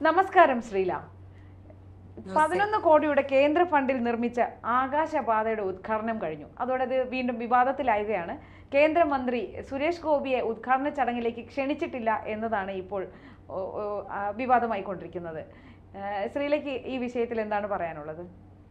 നമസ്കാരം ശ്രീലാം പതിനൊന്ന് കോടിയുടെ കേന്ദ്ര ഫണ്ടിൽ നിർമ്മിച്ച ആകാശപാതയുടെ ഉദ്ഘാടനം കഴിഞ്ഞു അതോടെ അത് വീണ്ടും വിവാദത്തിലാവുകയാണ് കേന്ദ്രമന്ത്രി സുരേഷ് ഗോപിയെ ഉദ്ഘാടന ചടങ്ങിലേക്ക് ക്ഷണിച്ചിട്ടില്ല എന്നതാണ് ഇപ്പോൾ ഓ, ഓ, ആ, വിവാദമായിക്കൊണ്ടിരിക്കുന്നത് ഏഹ് ശ്രീലയ്ക്ക് ഈ വിഷയത്തിൽ എന്താണ് പറയാനുള്ളത്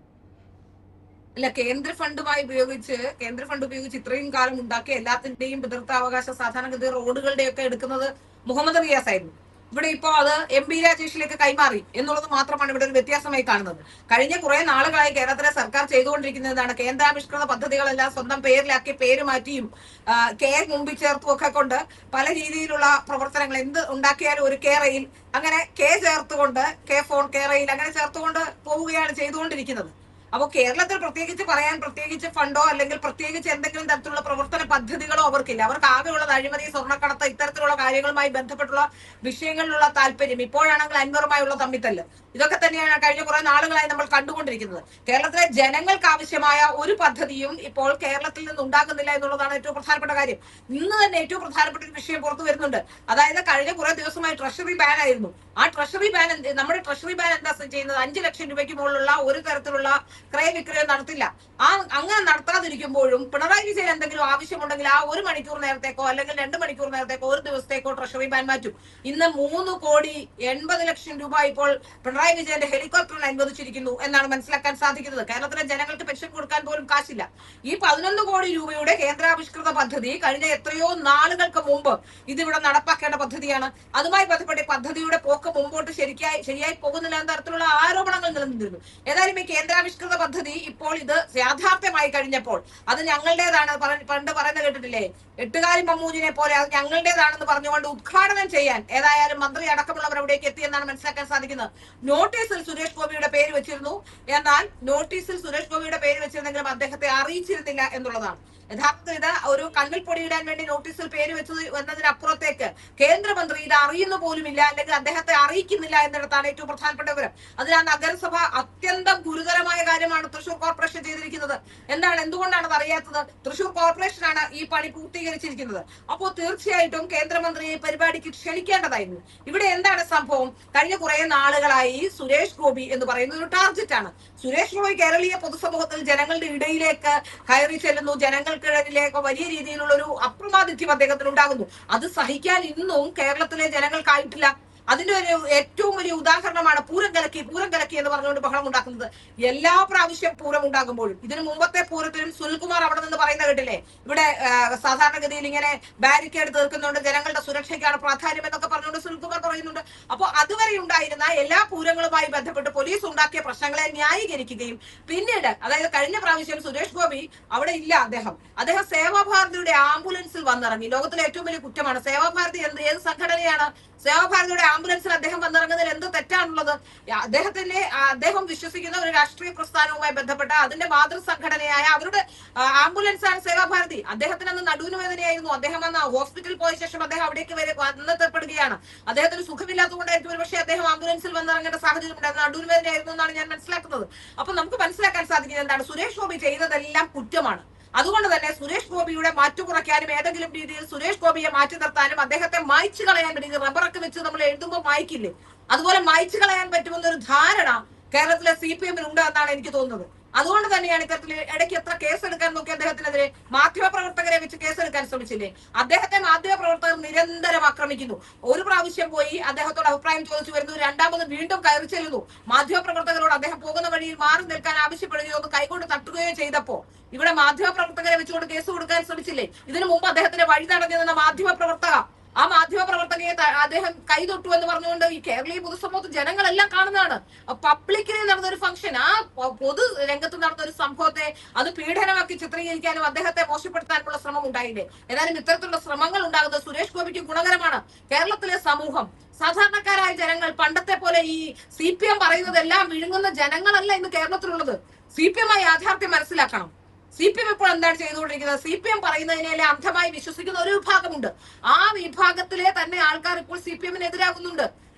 അല്ല കേന്ദ്ര ഫണ്ടുമായി ഉപയോഗിച്ച് കേന്ദ്ര ഫണ്ട് ഉപയോഗിച്ച് ഇത്രയും കാലം ഉണ്ടാക്കിയ എല്ലാത്തിന്റെയും പിതൃത്വാവകാശ സാധാരണഗതി റോഡുകളുടെയൊക്കെ എടുക്കുന്നത് മുഹമ്മദ് റിയാസ് ആയിരുന്നു ഇവിടെ ഇപ്പോ അത് എം പി രാജേഷിലേക്ക് കൈമാറി എന്നുള്ളത് മാത്രമാണ് ഇവിടെ ഒരു വ്യത്യാസമായി കാണുന്നത് കഴിഞ്ഞ കുറെ നാളുകളായി കേരളത്തിലെ സർക്കാർ ചെയ്തുകൊണ്ടിരിക്കുന്നതാണ് കേന്ദ്രാവിഷ്കൃത പദ്ധതികളെല്ലാം സ്വന്തം പേരിലാക്കി പേര് മാറ്റിയും ആ, കെ മുമ്പിൽ ചേർത്തും ഒക്കെ കൊണ്ട് പല രീതിയിലുള്ള പ്രവർത്തനങ്ങൾ എന്ത് ഉണ്ടാക്കിയാലും ഒരു കെ റെയിൽ അങ്ങനെ കെ ചേർത്തുകൊണ്ട് കെ ഫോൺ കെ റെയിൽ അങ്ങനെ ചേർത്തുകൊണ്ട് പോവുകയാണ് ചെയ്തുകൊണ്ടിരിക്കുന്നത് അപ്പോൾ കേരളത്തിൽ പ്രത്യേകിച്ച് പറയാൻ പ്രത്യേകിച്ച് ഫണ്ടോ അല്ലെങ്കിൽ പ്രത്യേകിച്ച് എന്തെങ്കിലും തരത്തിലുള്ള പ്രവർത്തന പദ്ധതികളോ അവർക്കില്ല അവർക്ക് ആകെയുള്ളത് അഴിമതി സ്വർണ്ണക്കടത്ത് ഇത്തരത്തിലുള്ള കാര്യങ്ങളുമായി ബന്ധപ്പെട്ടുള്ള വിഷയങ്ങളിലുള്ള താല്പര്യം ഇപ്പോഴാണെങ്കിൽ അൻവറുമായുള്ള തമ്മിത്തല്ല് ഇതൊക്കെ തന്നെയാണ് കഴിഞ്ഞ കുറെ നാളുകളായി നമ്മൾ കണ്ടുകൊണ്ടിരിക്കുന്നത് കേരളത്തിലെ ജനങ്ങൾക്ക് ആവശ്യമായ ഒരു പദ്ധതിയും ഇപ്പോൾ കേരളത്തിൽ നിന്ന് ഉണ്ടാകുന്നില്ല എന്നുള്ളതാണ് ഏറ്റവും പ്രധാനപ്പെട്ട കാര്യം ഇന്ന് തന്നെ ഏറ്റവും പ്രധാനപ്പെട്ട ഒരു വിഷയം പുറത്തു വരുന്നുണ്ട് അതായത് കഴിഞ്ഞ കുറെ ദിവസമായി ട്രഷറി ബാൻ ആയിരുന്നു ആ ട്രഷറി ബാൻ എന്ത്- നമ്മുടെ ട്രഷറി ബാൻ എന്താ ചെയ്യുന്നത് അഞ്ചു ലക്ഷം രൂപയ്ക്ക് മുകളിലുള്ള ഒരു തരത്തിലുള്ള ക്രയവിക്രയം നടത്തില്ല ആ അങ്ങനെ നടത്താതിരിക്കുമ്പോഴും പിണറായി വിജയൻ എന്തെങ്കിലും ആവശ്യമുണ്ടെങ്കിൽ ആ ഒരു മണിക്കൂർ നേരത്തേക്കോ അല്ലെങ്കിൽ രണ്ട് മണിക്കൂർ നേരത്തേക്കോ ഒരു ദിവസത്തേക്കോ ട്രഷറി ബാൻ മാറ്റും ഇന്ന് മൂന്ന് കോടി എൺപത് ലക്ഷം രൂപ ഇപ്പോൾ പിണറായി വിജയന്റെ ഹെലികോപ്റ്ററിന് അനുവദിച്ചിരിക്കുന്നു എന്നാണ് മനസ്സിലാക്കാൻ സാധിക്കുന്നത് കേരളത്തിലെ ജനങ്ങൾക്ക് പെൻഷൻ കൊടുക്കാൻ പോലും കാശില്ല ഈ പതിനൊന്ന് കോടി രൂപയുടെ കേന്ദ്രാവിഷ്കൃത പദ്ധതി കഴിഞ്ഞ എത്രയോ നാളുകൾക്ക് മുമ്പ് ഇതിവിടെ നടപ്പാക്കേണ്ട പദ്ധതിയാണ് അതുമായി ബന്ധപ്പെട്ട് ഈ പദ്ധതിയുടെ പോക്ക് മുമ്പോട്ട് ശരിക്കായി ശരിയായി പോകുന്നില്ല എന്ന തരത്തിലുള്ള ആരോപണങ്ങൾ നിലനിന്നിരുന്നു ഏതായാലും ഈ കേന്ദ്രാവിഷ്കൃത പദ്ധതി ഇപ്പോൾ ഇത് യാഥാർത്ഥ്യമായി കഴിഞ്ഞപ്പോൾ അത് ഞങ്ങളുടേതാണ് പറ- പണ്ട് പറയുന്നത് കേട്ടിട്ടില്ലേ എട്ടുകാലി മമ്മൂജിനെ പോലെ അത് ഞങ്ങളുടേതാണെന്ന് പറഞ്ഞുകൊണ്ട് ഉദ്ഘാടനം ചെയ്യാൻ ഏതായാലും മന്ത്രി അടക്കമുള്ളവർ അവിടേക്ക് എത്തിയെന്നാണ് മനസ്സിലാക്കാൻ സാധിക്കുന്നത് നോട്ടീസിൽ സുരേഷ് ഗോപിയുടെ പേര് വെച്ചിരുന്നു എന്നാൽ നോട്ടീസിൽ സുരേഷ് ഗോപിയുടെ പേര് വെച്ചിരുന്നെങ്കിലും അദ്ദേഹത്തെ അറിയിച്ചിരുന്നില്ല എന്നുള്ളതാണ് യഥാർത്ഥത്തിൽ ഇത് ഒരു കണ്ണിൽ പൊടിയിടാൻ വേണ്ടി നോട്ടീസിൽ പേര് വെച്ചത് എന്നതിനപ്പുറത്തേക്ക് കേന്ദ്രമന്ത്രി ഇത് അറിയുന്നു പോലുമില്ല അല്ലെങ്കിൽ അദ്ദേഹത്തെ അറിയിക്കുന്നില്ല എന്നിടത്താണ് ഏറ്റവും പ്രധാനപ്പെട്ട വിവരം അതിൽ ആ നഗരസഭ അത്യന്തം ഗുരുതരമായ കാര്യമാണ് തൃശൂർ കോർപ്പറേഷൻ ചെയ്തിരിക്കുന്നത് എന്താണ് എന്തുകൊണ്ടാണ് അത് അറിയാത്തത് തൃശൂർ കോർപ്പറേഷനാണ് ഈ പണി പൂർത്തീകരിച്ചിരിക്കുന്നത് അപ്പോൾ തീർച്ചയായിട്ടും കേന്ദ്രമന്ത്രിയെ ഈ പരിപാടിക്ക് ക്ഷണിക്കേണ്ടതായിരുന്നു ഇവിടെ എന്താണ് സംഭവം കഴിഞ്ഞ കുറെ നാളുകളായി സുരേഷ് ഗോപി എന്ന് പറയുന്ന ഒരു ടാർഗറ്റ് ആണ് സുരേഷ് ഗോപി കേരളീയ പൊതുസമൂഹത്തിൽ ജനങ്ങളുടെ ഇടയിലേക്ക് കയറി ചെല്ലുന്നു ജനങ്ങൾക്കിടയിലേക്ക് വലിയ രീതിയിലുള്ള ഒരു അപ്രമാദിത്യം അദ്ദേഹത്തിന് ഉണ്ടാകുന്നു അത് സഹിക്കാൻ ഇന്നും കേരളത്തിലെ ജനങ്ങൾക്കായിട്ടില്ല അതിന്റെ ഒരു ഏറ്റവും വലിയ ഉദാഹരണമാണ് പൂരം കലക്കി പൂരം കലക്കി എന്ന് പറഞ്ഞുകൊണ്ട് ബഹളം ഉണ്ടാക്കുന്നത് എല്ലാ പ്രാവശ്യം പൂരം ഉണ്ടാകുമ്പോഴും ഇതിന് മുമ്പത്തെ പൂരത്തിലും സുനിൽകുമാർ അവിടെ നിന്ന് പറയുന്ന കേട്ടില്ലേ ഇവിടെ ആ, സാധാരണഗതിയിൽ ഇങ്ങനെ ബാരിക്കേഡ് തീർക്കുന്നുണ്ട് ജനങ്ങളുടെ സുരക്ഷയ്ക്കാണ് പ്രാധാന്യം എന്നൊക്കെ പറഞ്ഞുകൊണ്ട് സുനിൽകുമാർ പറയുന്നുണ്ട് അപ്പോൾ അതുവരെ ഉണ്ടായിരുന്ന എല്ലാ പൂരങ്ങളുമായി ബന്ധപ്പെട്ട് പോലീസ് ഉണ്ടാക്കിയ പ്രശ്നങ്ങളെ ന്യായീകരിക്കുകയും പിന്നീട് അതായത് കഴിഞ്ഞ പ്രാവശ്യം സുരേഷ് ഗോപി അവിടെ ഇല്ല അദ്ദേഹം അദ്ദേഹം സേവാഭാരതിയുടെ ആംബുലൻസിൽ വന്നിറങ്ങി ലോകത്തിലെ ഏറ്റവും വലിയ കുറ്റമാണ് സേവാഭാരതി എന്ത് ഏത് സംഘടനയാണ് സേവാഭാരതിയുടെ ആംബുലൻസിൽ അദ്ദേഹം വന്നിറങ്ങുന്നതിൽ എന്ത് തെറ്റാണുള്ളത് അദ്ദേഹത്തിന്റെ ആ, അദ്ദേഹം വിശ്വസിക്കുന്ന ഒരു രാഷ്ട്രീയ പ്രസ്ഥാനവുമായി ബന്ധപ്പെട്ട അതിന്റെ മാതൃസംഘടനയായ അവരുടെ ആ, ആംബുലൻസ് ആണ് സേവാഭാരതി അദ്ദേഹത്തിന് അന്ന് നടുവിന് വേദനയായിരുന്നു അദ്ദേഹം അന്ന് ഹോസ്പിറ്റലിൽ പോയ ശേഷം അദ്ദേഹം അവിടേക്ക് വരെ വന്നെത്തപ്പെടുകയാണ് അദ്ദേഹത്തിന് സുഖമില്ലാത്തതുകൊണ്ടായിരിക്കും ഒരുപക്ഷെ അദ്ദേഹം ആംബുലൻസിൽ വന്നിറങ്ങേണ്ട സാഹചര്യം ഉണ്ടായിരുന്നു നടുവിന് വേദനയായിരുന്നു എന്നാണ് ഞാൻ മനസ്സിലാക്കുന്നത് അപ്പൊ നമുക്ക് മനസ്സിലാക്കാൻ സാധിക്കുന്നത് എന്താണ് സുരേഷ് ഗോപി ചെയ്തതെല്ലാം കുറ്റമാണ് അതുകൊണ്ട് തന്നെ സുരേഷ് ഗോപിയുടെ മാറ്റു കുറയ്ക്കാനും ഏതെങ്കിലും രീതിയിൽ സുരേഷ് ഗോപിയെ മാറ്റി നിർത്താനും അദ്ദേഹത്തെ മായ്ച്ചു കളയാൻ വേണ്ടി റബ്ബറൊക്കെ വെച്ച് നമ്മൾ എഴുതുമ്പോൾ മായ്ക്കില്ലേ അതുപോലെ മായ്ച്ചു കളയാൻ പറ്റുമെന്നൊരു ധാരണ കേരളത്തിലെ സി പി എമ്മിന് ഉണ്ട് എന്നാണ് എനിക്ക് തോന്നുന്നത് അതുകൊണ്ട് തന്നെയാണ് ഇത്തരത്തിൽ ഇടയ്ക്ക് എത്ര കേസെടുക്കാൻ നോക്കി അദ്ദേഹത്തിനെതിരെ മാധ്യമപ്രവർത്തകരെ വെച്ച് കേസെടുക്കാൻ ശ്രമിച്ചില്ലേ അദ്ദേഹത്തെ മാധ്യമപ്രവർത്തകർ നിരന്തരം ആക്രമിക്കുന്നു ഒരു പ്രാവശ്യം പോയി അദ്ദേഹത്തോട് അഭിപ്രായം ചോദിച്ചു വരുന്നു രണ്ടാമത് വീണ്ടും കയറി ചെല്ലുന്നു മാധ്യമപ്രവർത്തകരോട് അദ്ദേഹം പോകുന്ന വഴിയിൽ മാറി നിൽക്കാൻ ആവശ്യപ്പെടുകയോ ഒന്ന് കൈകൊണ്ട് തട്ടുകയോ ചെയ്തപ്പോ ഇവിടെ മാധ്യമപ്രവർത്തകരെ വെച്ചുകൊണ്ട് കേസ് കൊടുക്കാൻ ശ്രമിച്ചില്ലേ ഇതിനു മുമ്പ് അദ്ദേഹത്തിന്റെ വഴി തടഞ്ഞു നിന്ന മാധ്യമപ്രവർത്തക ആ മാധ്യമപ്രവർത്തകയെ ത- അദ്ദേഹം കൈതൊട്ടു എന്ന് പറഞ്ഞുകൊണ്ട് ഈ കേരളീയ പൊതുസമൂഹത്തിൽ ജനങ്ങളെല്ലാം കാണുന്നതാണ് പബ്ലിക്കിന് നടന്ന ഒരു ഫംഗ്ഷൻ ആ പൊ- പൊതു രംഗത്ത് നടന്ന ഒരു സംഭവത്തെ അത് പീഡനമാക്കി ചിത്രീകരിക്കാനും അദ്ദേഹത്തെ മോശപ്പെടുത്താനുള്ള ശ്രമം ഉണ്ടായില്ലേ ഏതായാലും ഇത്തരത്തിലുള്ള ശ്രമങ്ങൾ ഉണ്ടാകുന്നത് സുരേഷ് ഗോപിക്ക് ഗുണകരമാണ് കേരളത്തിലെ സമൂഹം സാധാരണക്കാരായ ജനങ്ങൾ പണ്ടത്തെ പോലെ ഈ സി പി എം പറയുന്നതെല്ലാം വിഴുങ്ങുന്ന ജനങ്ങളല്ല ഇന്ന് കേരളത്തിലുള്ളത് സി പി എം ആ യാഥാർത്ഥ്യം മനസ്സിലാക്കണം സി പി എം ഇപ്പോൾ എന്താണ് ചെയ്തുകൊണ്ടിരിക്കുന്നത് സി പി എം പറയുന്നതിനെ അന്ധമായി വിശ്വസിക്കുന്ന ഒരു വിഭാഗമുണ്ട് ആ വിഭാഗത്തിലെ തന്നെ ആൾക്കാർ ഇപ്പോൾ സി പി എമ്മിന് എതിരാകുന്നുണ്ട്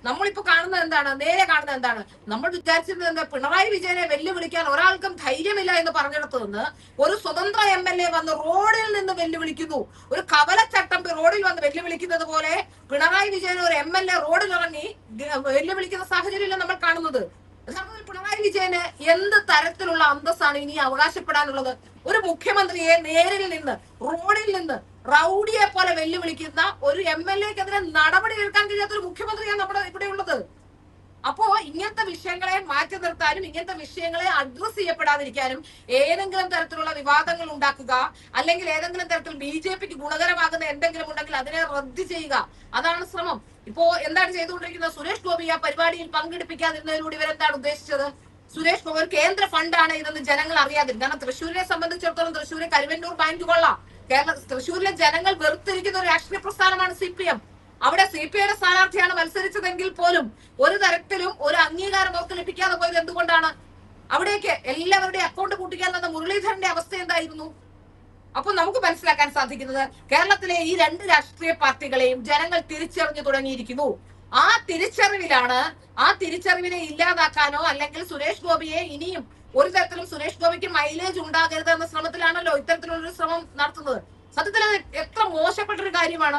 നമ്മളിപ്പോ കാണുന്നത് എന്താണ് നേരെ കാണുന്നത് എന്താണ് നമ്മൾ വിചാരിച്ചിരുന്നത് എന്താ പിണറായി വിജയനെ വെല്ലുവിളിക്കാൻ ഒരാൾക്കും ധൈര്യമില്ല എന്ന് പറഞ്ഞിടത്ത് നിന്ന് ഒരു സ്വതന്ത്ര എം എൽ എ വന്ന് റോഡിൽ നിന്ന് വെല്ലുവിളിക്കുന്നു ഒരു കവലച്ചട്ടം റോഡിൽ വന്ന് വെല്ലുവിളിക്കുന്നത് പോലെ പിണറായി വിജയൻ ഒരു എം എൽ എ റോഡിൽ ഇറങ്ങി ഗ- വെല്ലുവിളിക്കുന്ന സാഹചര്യമില്ല നമ്മൾ കാണുന്നത് യഥാർത്ഥത്തിൽ പിണറായി വിജയന് എന്ത് തരത്തിലുള്ള അന്തസ്സാണ് ഇനി അവകാശപ്പെടാനുള്ളത് ഒരു മുഖ്യമന്ത്രിയെ നേരിൽ നിന്ന് റോഡിൽ നിന്ന് റൗഡിയെ പോലെ വെല്ലുവിളിക്കുന്ന ഒരു എം എൽ എക്കെതിരെ നടപടി എടുക്കാൻ കഴിയാത്ത ഒരു മുഖ്യമന്ത്രിയാണ് നമ്മുടെ ഇവിടെ ഉള്ളത് അപ്പോ ഇങ്ങനത്തെ വിഷയങ്ങളെ മാറ്റി നിർത്താനും ഇങ്ങനത്തെ വിഷയങ്ങളെ അഡ്രസ് ചെയ്യപ്പെടാതിരിക്കാനും ഏതെങ്കിലും തരത്തിലുള്ള വിവാദങ്ങൾ ഉണ്ടാക്കുക അല്ലെങ്കിൽ ഏതെങ്കിലും തരത്തിൽ ബി ജെ പിക്ക് ഗുണകരമാകുന്ന എന്തെങ്കിലും ഉണ്ടെങ്കിൽ അതിനെ റദ്ദ് ചെയ്യുക അതാണ് ശ്രമം ഇപ്പോ എന്താണ് ചെയ്തുകൊണ്ടിരിക്കുന്നത് സുരേഷ് ഗോപി ആ പരിപാടിയിൽ പങ്കെടുപ്പിക്കാതിരുന്നതിലൂടെ ഇവരെന്താണ് ഉദ്ദേശിച്ചത് സുരേഷ് ഗോപി ഒരു കേന്ദ്ര ഫണ്ടാണ് ഇതെന്ന് ജനങ്ങൾ അറിയാതിരിക്കും കാരണം തൃശ്ശൂരിനെ സംബന്ധിച്ചിടത്തോളം തൃശ്ശൂര് കരുവന്നൂർ ബാങ്ക് കൊള്ളാം കേരള തൃശ്ശൂരിലെ ജനങ്ങൾ വെറുത്തിരിക്കുന്ന ഒരു രാഷ്ട്രീയ പ്രസ്ഥാനമാണ് സി പി എം അവിടെ സി പി ഐയുടെ സ്ഥാനാർത്ഥിയാണ് മത്സരിച്ചതെങ്കിൽ പോലും ഒരു തരത്തിലും ഒരു അംഗീകാരം അവർക്ക് ലഭിക്കാതെ പോയത് എന്തുകൊണ്ടാണ് അവിടേക്ക് എല്ലാവരുടെയും അക്കൗണ്ട് കൂട്ടിക്കാൻ വന്ന മുരളീധരന്റെ അവസ്ഥ എന്തായിരുന്നു അപ്പൊ നമുക്ക് മനസ്സിലാക്കാൻ സാധിക്കുന്നത് കേരളത്തിലെ ഈ രണ്ട് രാഷ്ട്രീയ പാർട്ടികളെയും ജനങ്ങൾ തിരിച്ചറിഞ്ഞു തുടങ്ങിയിരിക്കുന്നു ആ തിരിച്ചറിവിലാണ് ആ തിരിച്ചറിവിനെ ഇല്ലാതാക്കാനോ അല്ലെങ്കിൽ സുരേഷ് ഗോപിയെ ഇനിയും ഒരു തരത്തിലും സുരേഷ് ഗോപിക്ക് മൈലേജ് ഉണ്ടാകരുത് എന്ന ശ്രമത്തിലാണല്ലോ ഇത്തരത്തിലുള്ള ഒരു ശ്രമം നടത്തുന്നത് സത്യത്തിൽ അത് എത്ര മോശപ്പെട്ട ഒരു കാര്യമാണ്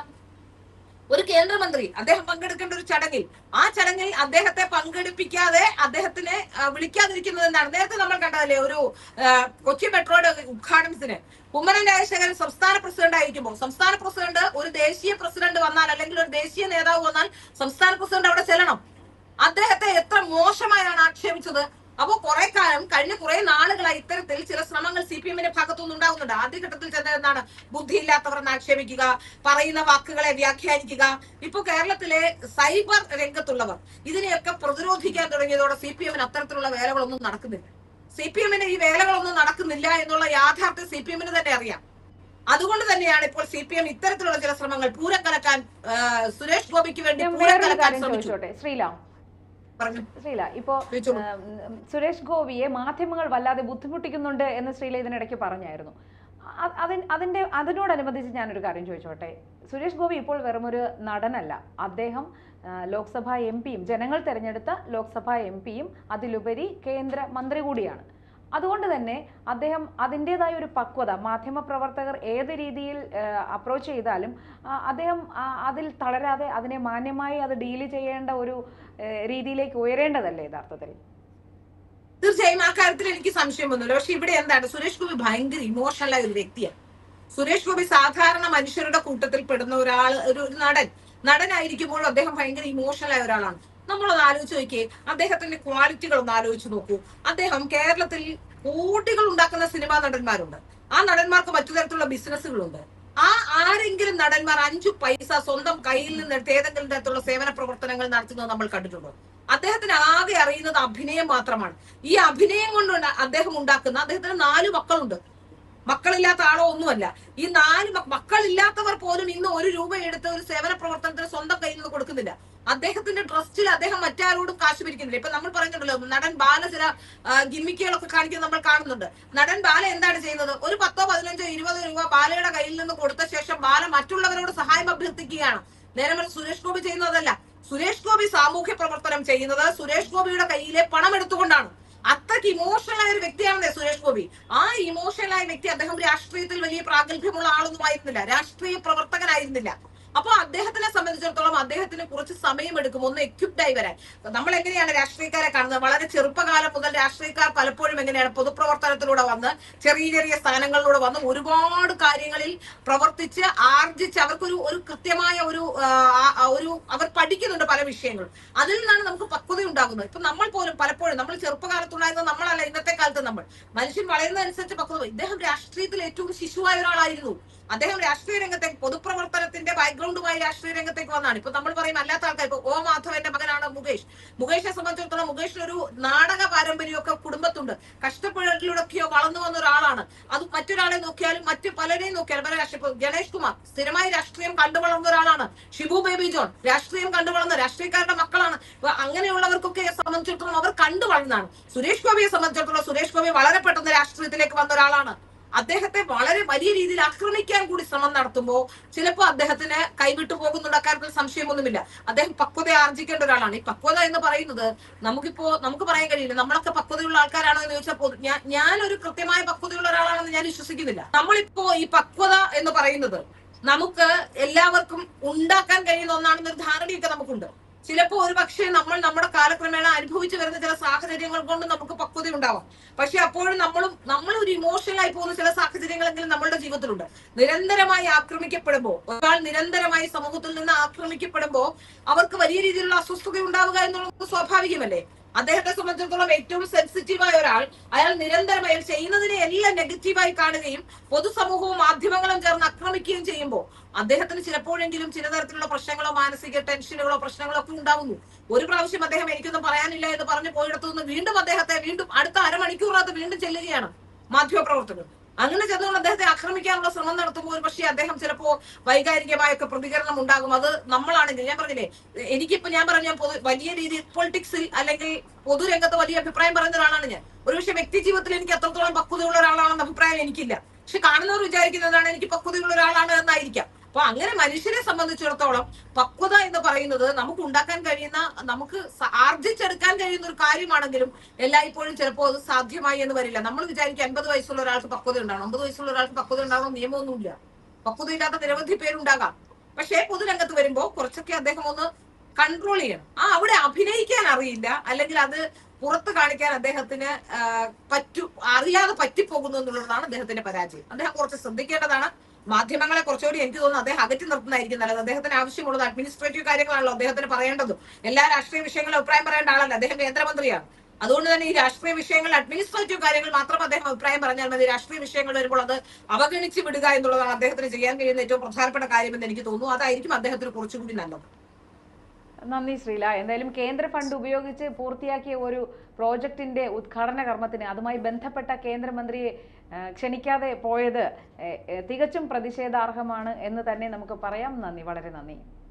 ഒരു കേന്ദ്രമന്ത്രി അദ്ദേഹം പങ്കെടുക്കേണ്ട ഒരു ചടങ്ങിൽ ആ ചടങ്ങിൽ അദ്ദേഹത്തെ പങ്കെടുപ്പിക്കാതെ അദ്ദേഹത്തിനെ ആ, വിളിക്കാതിരിക്കുന്നത് എന്താണ് നേരത്തെ നമ്മൾ കണ്ടതല്ലേ ഒരു ആ, കൊച്ചി മെട്രോയുടെ ഉദ്ഘാടനത്തിന് കുമ്മനം രാജശേഖരൻ സംസ്ഥാന പ്രസിഡന്റ് ആയിരിക്കുമ്പോൾ സംസ്ഥാന പ്രസിഡന്റ് ഒരു ദേശീയ പ്രസിഡന്റ് വന്നാൽ അല്ലെങ്കിൽ ഒരു ദേശീയ നേതാവ് വന്നാൽ സംസ്ഥാന പ്രസിഡന്റ് അവിടെ ചെല്ലണം അദ്ദേഹത്തെ എത്ര മോശമായാണ് ആക്ഷേപിച്ചത് അപ്പോ കുറെ കാലം കഴിഞ്ഞ കുറെ നാളുകളായി ഇത്തരത്തിൽ ചില ശ്രമങ്ങൾ സി പി എമ്മിന്റെ ഭാഗത്തുനിന്ന് ഉണ്ടാകുന്നുണ്ട് ആദ്യഘട്ടത്തിൽ ചെന്ന എന്താണ് ബുദ്ധിയില്ലാത്തവർ എന്ന് ആക്ഷേപിക്കുക പറയുന്ന വാക്കുകളെ വ്യാഖ്യാനിക്കുക ഇപ്പൊ കേരളത്തിലെ സൈബർ രംഗത്തുള്ളവർ ഇതിനെയൊക്കെ പ്രതിരോധിക്കാൻ തുടങ്ങിയതോടെ സി പി എമ്മിന് അത്തരത്തിലുള്ള വേലകളൊന്നും നടക്കുന്നില്ല സി പി എമ്മിന് ഈ വേലകളൊന്നും നടക്കുന്നില്ല എന്നുള്ള യാഥാർത്ഥ്യം സി പി എമ്മിന് തന്നെ അറിയാം അതുകൊണ്ട് തന്നെയാണ് ഇപ്പോൾ സി പി എം ഇത്തരത്തിലുള്ള ചില ശ്രമങ്ങൾ പൂരം കലക്കാൻ ആ, സുരേഷ് ഗോപിക്ക് വേണ്ടി ഞാൻ പൂരം വേറൊരു കലക്കാൻ കാര്യം ശ്രമിച്ചു ചോദിച്ചോട്ടെ ശ്രീലാം പറഞ്ഞു ശ്രീല ഇപ്പോ ചോദിച്ചോളൂ. ഉം, സുരേഷ് ഗോപിയെ മാധ്യമങ്ങൾ വല്ലാതെ ബുദ്ധിമുട്ടിക്കുന്നുണ്ട് എന്ന് ശ്രീല ഇതിനിടയ്ക്ക് പറഞ്ഞായിരുന്നു അ- അതിൻ അതിന്റെ അതിനോടനുബന്ധിച്ച് ഞാനൊരു കാര്യം ചോദിച്ചോട്ടെ സുരേഷ് ഗോപി ഇപ്പോൾ വെറുമൊരു നടനല്ല അദ്ദേഹം ആ, ലോക്സഭാ എം പിയും ജനങ്ങൾ തെരഞ്ഞെടുത്ത ലോക്സഭാ എം പിയും അതിലുപരി കേന്ദ്ര മന്ത്രി കൂടിയാണ് അതുകൊണ്ട് തന്നെ അദ്ദേഹം അതിൻ്റെതായ ഒരു പക്വത മാധ്യമപ്രവർത്തകർ ഏത് രീതിയിൽ അപ്രോച്ച് ചെയ്താലും ആ, അദ്ദേഹം ആ, അതിൽ തളരാതെ അതിനെ മാന്യമായി അത് ഡീല് ചെയ്യേണ്ട ഒരു ഏഹ്, രീതിയിലേക്ക് ഉയരേണ്ടതല്ലേ യഥാർത്ഥത്തിൽ തീർച്ചയായും ആ കാര്യത്തിൽ എനിക്ക് സംശയമൊന്നുമില്ല പക്ഷെ ഇവിടെ എന്താണ് സുരേഷ് ഗോപി ഭയങ്കര ഇമോഷണൽ ആയ ഒരു വ്യക്തിയാണ് സുരേഷ് ഗോപി സാധാരണ മനുഷ്യരുടെ കൂട്ടത്തിൽ പെടുന്ന ഒരാൾ ഒരു ഒരു നടൻ നടനായിരിക്കുമ്പോഴും അദ്ദേഹം ഭയങ്കര ഇമോഷണൽ ആയ ഒരാളാണ് നമ്മളൊന്ന് ആലോചിച്ച് നോക്കിയേ അദ്ദേഹത്തിന്റെ ക്വാളിറ്റികൾ ഒന്ന് ആലോചിച്ച് നോക്കൂ അദ്ദേഹം കേരളത്തിൽ കോടികൾ ഉണ്ടാക്കുന്ന സിനിമാ നടന്മാരുണ്ട് ആ നടന്മാർക്ക് മറ്റു തരത്തിലുള്ള ബിസിനസ്സുകളുണ്ട് ആ ആരെങ്കിലും നടന്മാർ അഞ്ചു പൈസ സ്വന്തം കയ്യിൽ നിന്ന് എടുത്ത് ഏതെങ്കിലും തരത്തിലുള്ള സേവന പ്രവർത്തനങ്ങൾ നടത്തുന്നത് നമ്മൾ കണ്ടിട്ടുണ്ടോ അദ്ദേഹത്തിന് ആകെ അറിയുന്നത് അഭിനയം മാത്രമാണ് ഈ അഭിനയം കൊണ്ട് ഉണ്ട- അദ്ദേഹം ഉണ്ടാക്കുന്ന അദ്ദേഹത്തിന് നാല് മക്കളുണ്ട് മക്കളില്ലാത്ത ആളോ ഒന്നുമല്ല ഈ നാല് മക്ക- മക്കളില്ലാത്തവർ പോലും ഇന്ന് ഒരു രൂപ എടുത്ത് ഒരു സേവന പ്രവർത്തനത്തിന് സ്വന്തം കയ്യിൽ നിന്ന് കൊടുക്കുന്നില്ല അദ്ദേഹത്തിന്റെ ട്രസ്റ്റിൽ അദ്ദേഹം മറ്റാരോടും കാശ് പിരിക്കുന്നില്ല ഇപ്പൊ നമ്മൾ പറയുന്നുണ്ടല്ലോ നടൻ ബാല ചില ആ, ഗിമ്മിക്കുകളൊക്കെ കാണിക്കുന്നത് നമ്മൾ കാണുന്നുണ്ട് നടൻ ബാല എന്താണ് ചെയ്യുന്നത് ഒരു പത്തോ പതിനഞ്ചോ ഇരുപതോ രൂപ ബാലയുടെ കയ്യിൽ നിന്ന് കൊടുത്ത ശേഷം ബാല മറ്റുള്ളവരോട് സഹായം അഭ്യർത്ഥിക്കുകയാണ് നേരെ മറിച്ച് സുരേഷ് ഗോപി ചെയ്യുന്നതല്ല സുരേഷ് ഗോപി സാമൂഹ്യ പ്രവർത്തനം ചെയ്യുന്നത് സുരേഷ് ഗോപിയുടെ കയ്യിലെ പണം എടുത്തുകൊണ്ടാണ് അത്രയ്ക്ക് ഇമോഷണൽ ആയ ഒരു വ്യക്തിയാണെന്നേ സുരേഷ് ഗോപി ആ ഇമോഷണൽ ആയ വ്യക്തി അദ്ദേഹം രാഷ്ട്രീയത്തിൽ വലിയ പ്രാഗൽഭ്യമുള്ള ആളൊന്നും ആയിരുന്നില്ല രാഷ്ട്രീയ പ്രവർത്തകനായിരുന്നില്ല അപ്പൊ അദ്ദേഹത്തിനെ സംബന്ധിച്ചിടത്തോളം അദ്ദേഹത്തിന് കുറച്ച് സമയമെടുക്കും ഒന്ന് എക്യുപ്ഡ് ആയി വരാൻ നമ്മൾ എങ്ങനെയാണ് രാഷ്ട്രീയക്കാരെ കാണുന്നത് വളരെ ചെറുപ്പകാലം മുതൽ രാഷ്ട്രീയക്കാർ പലപ്പോഴും എങ്ങനെയാണ് പൊതുപ്രവർത്തനത്തിലൂടെ വന്ന് ചെറിയ ചെറിയ സ്ഥാനങ്ങളിലൂടെ വന്ന് ഒരുപാട് കാര്യങ്ങളിൽ പ്രവർത്തിച്ച് ആർജിച്ച് അവർക്കൊരു ഒരു കൃത്യമായ ഒരു ആ, ആ, ഒരു അവർ പഠിക്കുന്നുണ്ട് പല വിഷയങ്ങളും അതിൽ നിന്നാണ് നമുക്ക് പക്വത ഉണ്ടാകുന്നത് ഇപ്പൊ നമ്മൾ പോലും പലപ്പോഴും നമ്മൾ ചെറുപ്പകാലത്തുണ്ടായിരുന്ന നമ്മളല്ല ഇന്നത്തെ കാലത്ത് നമ്മൾ മനുഷ്യൻ വളരുന്നതനുസരിച്ച് പക്വത ഇദ്ദേഹം രാഷ്ട്രീയത്തിൽ ഏറ്റവും ശിശുവായ ഒരാളായിരുന്നു അദ്ദേഹം രാഷ്ട്രീയ രംഗത്തേക്ക് പൊതുപ്രവർത്തനത്തിന്റെ ബാക്ക്ഗ്രൗണ്ടുമായി രാഷ്ട്രീയ രംഗത്തേക്ക് വന്നാണ് ഇപ്പൊ നമ്മൾ പറയും അല്ലാത്ത ആൾക്കാർ ഇപ്പൊ ഓ മാധവന്റെ മകനാണ് മുകേഷ് മുകേഷിനെ സംബന്ധിച്ചിടത്തോളം മുകേഷിന് ഒരു നാടക പാരമ്പര്യമൊക്കെ കുടുംബത്തുണ്ട് കഷ്ടപ്പാടിലൂടെയൊക്കെയോ വളർന്നു വന്ന ഒരാളാണ് അത് മറ്റൊരാളെ നോക്കിയാലും മറ്റു പലരെയും നോക്കിയാലും പല രാഷ്ട്രീയ ഇപ്പൊ ഗണേഷ് കുമാർ സ്ഥിരമായി രാഷ്ട്രീയം കണ്ടു വളർന്ന ഒരാളാണ് ഷിബു ബേബി ജോൺ രാഷ്ട്രീയം കണ്ടു വളർന്ന രാഷ്ട്രീയക്കാരുടെ മക്കളാണ് അപ്പൊ അങ്ങനെയുള്ളവർക്കൊക്കെ സംബന്ധിച്ചിടത്തോളം അവർ കണ്ടു വളർന്നതാണ് സുരേഷ് ഗോപിയെ സംബന്ധിച്ചിടത്തോളം സുരേഷ് ഗോപി വളരെ പെട്ടെന്ന് രാഷ്ട്രീയത്തിലേക്ക് വന്ന ഒരാളാണ് അദ്ദേഹത്തെ വളരെ വലിയ രീതിയിൽ ആക്രമിക്കാൻ കൂടി ശ്രമം നടത്തുമ്പോൾ ചിലപ്പോൾ അദ്ദേഹത്തിന് കൈവിട്ടു പോകുന്നുള്ള കാര്യത്തിൽ സംശയമൊന്നുമില്ല അദ്ദേഹം പക്വത ആർജിക്കേണ്ട ഒരാളാണ് ഈ പക്വത എന്ന് പറയുന്നത് നമുക്കിപ്പോ നമുക്ക് പറയാൻ കഴിയില്ല നമ്മളൊക്കെ പക്വതയുള്ള ആൾക്കാരാണോ എന്ന് ചോദിച്ചാൽ പൊതു- ഞാൻ ഞാനൊരു കൃത്യമായ പക്വതയുള്ള ഒരാളാണെന്ന് ഞാൻ വിശ്വസിക്കുന്നില്ല നമ്മളിപ്പോ ഈ പക്വത എന്ന് പറയുന്നത് നമുക്ക് എല്ലാവർക്കും ഉണ്ടാക്കാൻ കഴിയുന്ന ഒന്നാണെന്നൊരു ധാരണയൊക്കെ നമുക്കുണ്ട് ചിലപ്പോൾ ഒരു പക്ഷേ നമ്മൾ നമ്മുടെ കാലക്രമേണ അനുഭവിച്ചു വരുന്ന ചില സാഹചര്യങ്ങൾ കൊണ്ട് നമുക്ക് പക്വത ഉണ്ടാവാം പക്ഷെ അപ്പോഴും നമ്മളും നമ്മൾ ഒരു ഇമോഷണൽ ആയി പോകുന്ന ചില സാഹചര്യങ്ങളെങ്കിലും നമ്മളുടെ ജീവിതത്തിലുണ്ട് നിരന്തരമായി ആക്രമിക്കപ്പെടുമ്പോൾ ഒരാൾ നിരന്തരമായി സമൂഹത്തിൽ നിന്ന് ആക്രമിക്കപ്പെടുമ്പോൾ അവർക്ക് വലിയ രീതിയിലുള്ള അസ്വസ്ഥത ഉണ്ടാവുക എന്നുള്ളത് സ്വാഭാവികമല്ലേ അദ്ദേഹത്തെ സംബന്ധിച്ചിടത്തോളം ഏറ്റവും സെൻസിറ്റീവായ ഒരാൾ അയാൾ നിരന്തരമായി അയാൾ ചെയ്യുന്നതിനെ എല്ലാം നെഗറ്റീവായി കാണുകയും പൊതുസമൂഹവും മാധ്യമങ്ങളും ചേർന്ന് ആക്രമിക്കുകയും ചെയ്യുമ്പോൾ അദ്ദേഹത്തിന് ചിലപ്പോഴെങ്കിലും ചില തരത്തിലുള്ള പ്രശ്നങ്ങളോ മാനസിക ടെൻഷനുകളോ പ്രശ്നങ്ങളോ ഒക്കെ ഉണ്ടാവുന്നു ഒരു പ്രാവശ്യം അദ്ദേഹം എനിക്കൊന്നും പറയാനില്ല എന്ന് പറഞ്ഞു പോയിടത്തു നിന്ന് വീണ്ടും അദ്ദേഹത്തെ വീണ്ടും അടുത്ത അരമണിക്കൂറിനകത്ത് വീണ്ടും ചെല്ലുകയാണ് മാധ്യമപ്രവർത്തകർ അങ്ങനെ ചെന്നുകൊണ്ട് അദ്ദേഹത്തെ ആക്രമിക്കാനുള്ള ശ്രമം നടത്തുമ്പോൾ ഒരു പക്ഷേ അദ്ദേഹം ചിലപ്പോ വൈകാരികമായൊക്കെ പ്രതികരണം ഉണ്ടാകും അത് നമ്മളാണെങ്കിൽ ഞാൻ പറഞ്ഞില്ലേ എനിക്കിപ്പോ ഞാൻ പറഞ്ഞ പൊതു വലിയ രീതിയിൽ പൊളിറ്റിക്സിൽ അല്ലെങ്കിൽ പൊതുരംഗത്ത് വലിയ അഭിപ്രായം പറയുന്ന ഒരാളാണ് ഞാൻ ഒരുപക്ഷെ വ്യക്തി ജീവിതത്തിൽ എനിക്ക് എത്രത്തോളം പക്വതയുള്ള ഒരാളാണെന്ന അഭിപ്രായം എനിക്കില്ല പക്ഷെ കാണുന്നവർ വിചാരിക്കുന്നതാണ് എനിക്ക് പക്വതയുള്ള ഒരാളാണ് എന്നായിരിക്കാം അപ്പൊ അങ്ങനെ മനുഷ്യനെ സംബന്ധിച്ചിടത്തോളം പക്വത എന്ന് പറയുന്നത് നമുക്ക് ഉണ്ടാക്കാൻ കഴിയുന്ന നമുക്ക് സ- ആർജിച്ചെടുക്കാൻ കഴിയുന്ന ഒരു കാര്യമാണെങ്കിലും എല്ലായ്പ്പോഴും ചിലപ്പോൾ അത് സാധ്യമായി എന്ന് വരില്ല നമ്മൾ വിചാരിക്കും അൻപത് വയസ്സുള്ള ഒരാൾക്ക് പക്വത ഉണ്ടാവണം അമ്പത് വയസ്സുള്ള ഒരാൾക്ക് പക്വത ഉണ്ടാവണം നിയമമൊന്നുമില്ല പക്വതയില്ലാത്ത നിരവധി പേരുണ്ടാകാം പക്ഷേ പൊതുരംഗത്ത് വരുമ്പോൾ കുറച്ചൊക്കെ അദ്ദേഹം ഒന്ന് കൺട്രോൾ ചെയ്യണം ആ അവിടെ അഭിനയിക്കാൻ അറിയില്ല അല്ലെങ്കിൽ അത് പുറത്ത് കാണിക്കാൻ അദ്ദേഹത്തിന് ആ, പറ്റു അറിയാതെ പറ്റിപ്പോകുന്നു എന്നുള്ളതാണ് അദ്ദേഹത്തിന്റെ പരാജയം അദ്ദേഹം കുറച്ച് ശ്രദ്ധിക്കേണ്ടതാണ് മാധ്യമങ്ങളെ കുറച്ചുകൂടി എനിക്ക് തോന്നുന്നു അദ്ദേഹം അകറ്റി നിർത്തുന്നതായിരിക്കും നല്ലത് അദ്ദേഹത്തിന് ആവശ്യമുള്ളത് അഡ്മിനിസ്ട്രേറ്റീവ് കാര്യങ്ങളാണല്ലോ അദ്ദേഹത്തിന് പറയേണ്ടതും എല്ലാ രാഷ്ട്രീയ വിഷയങ്ങളും അഭിപ്രായം പറയേണ്ട ആളല്ല അദ്ദേഹം കേന്ദ്രമന്ത്രിയാണ് അതുകൊണ്ട് തന്നെ ഈ രാഷ്ട്രീയ വിഷയങ്ങൾ അഡ്മിനിസ്ട്രേറ്റീവ് കാര്യങ്ങൾ മാത്രം അദ്ദേഹം അഭിപ്രായം പറഞ്ഞാൽ മതി രാഷ്ട്രീയ വിഷയങ്ങൾ വരുമ്പോൾ അത് അവഗണിച്ച് വിടുക എന്നുള്ളതാണ് അദ്ദേഹത്തിന് ചെയ്യാൻ കഴിയുന്ന ഏറ്റവും പ്രധാനപ്പെട്ട കാര്യമെന്ന് എനിക്ക് തോന്നുന്നു അതായിരിക്കും അദ്ദേഹത്തിന് കുറച്ചുകൂടി നല്ലത് നന്ദി ശ്രീല എന്തായാലും കേന്ദ്ര ഫണ്ട് ഉപയോഗിച്ച് പൂർത്തിയാക്കിയ ഒരു പ്രോജക്റ്റിന്റെ ഉദ്ഘാടന കർമ്മത്തിന് അതുമായി ബന്ധപ്പെട്ട കേന്ദ്രമന്ത്രിയെ ആ, ക്ഷണിക്കാതെ പോയത് ഏ, ഏ, തികച്ചും പ്രതിഷേധാർഹമാണ് എന്ന് തന്നെ നമുക്ക് പറയാം നന്ദി വളരെ നന്ദി